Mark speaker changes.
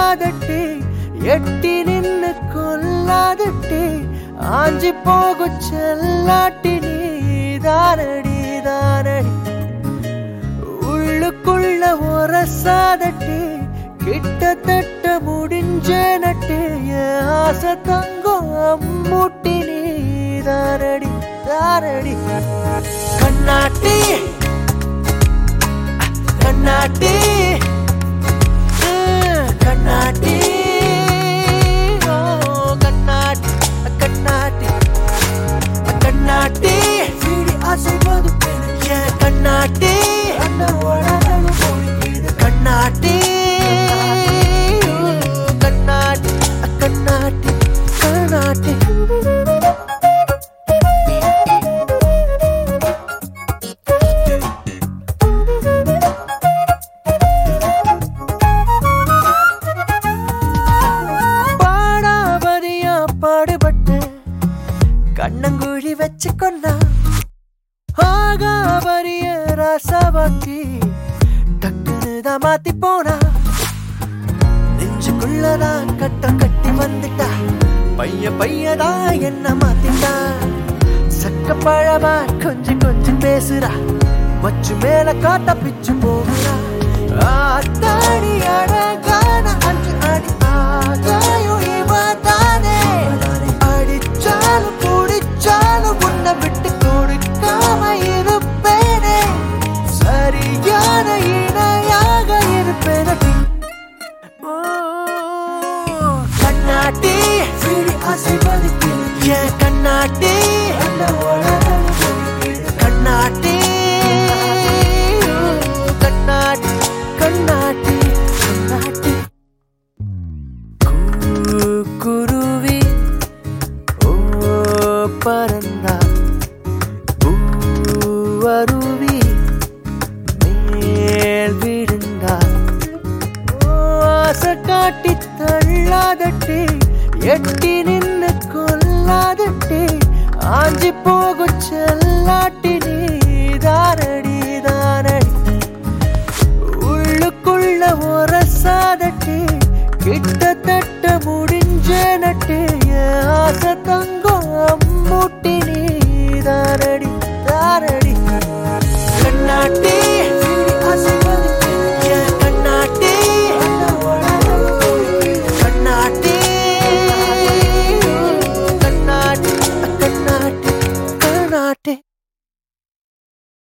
Speaker 1: தள்ளாதட்டி எட்டி நின்னு கொல்லாதட்டி ஆஞ்சி போகு செல்லாட்டி நீ தானடி தானடி உள்ளுக்குள்ள ஒரசாதட்டி கிட்டத்தட்ட முடிஞ்ச நட்டு என் ஆசை தங்கம் அம்மூட்டி நீ தானடி தானடி கண்ணாட்டி கண்ணாட்டி அஹ், கண்ணாட்டி ஓ, கண்ணாட்டி கண்ணாட்டி கண்ணாட்டி சீடி அசைவது என் கண்ணாட்டி கண்ணாட்டி கண்ணாட்டி கண்ணாட்டி கண்ணாட்டி பாடாபதியா பாடுபட்டு கண்ணங்குழி வச்சு கொண்டா ஆகாபரிய ரசவாக்கி டக்குன்னு தான் மாத்தி போனா நெஞ்சுக்குள்ளதான் கட்டம் கட்டி வந்துட்டா பைய பையதா என்ன மாத்திட்டா சக்க பழமா கொஞ்சம் கொஞ்சம் பேசுறா மச்சு மேல காட்ட பிச்சு போகிறா ஆத்தாடி அழகான அஞ்சு அடி ஆகாயம் இவதானே அடிச்சாலும் குடிச்சாலும் உன்னை விட்டு கொடுக்காம இருப்பேனே சரியான இணையாக இருப்பேனடி ஓ, கண்ணாட்டி சிறி அசைவது என் கண்ணாட்டி கண்ணாட்டி கண்ணாட்டி கண்ணாட்டி கண்ணாட்டி கூ- குருவி ஓ பறந்தா பூவருவி மேல் விழுந்தார் ஆசை காட்டி தள்ளாதட்டி எட்டி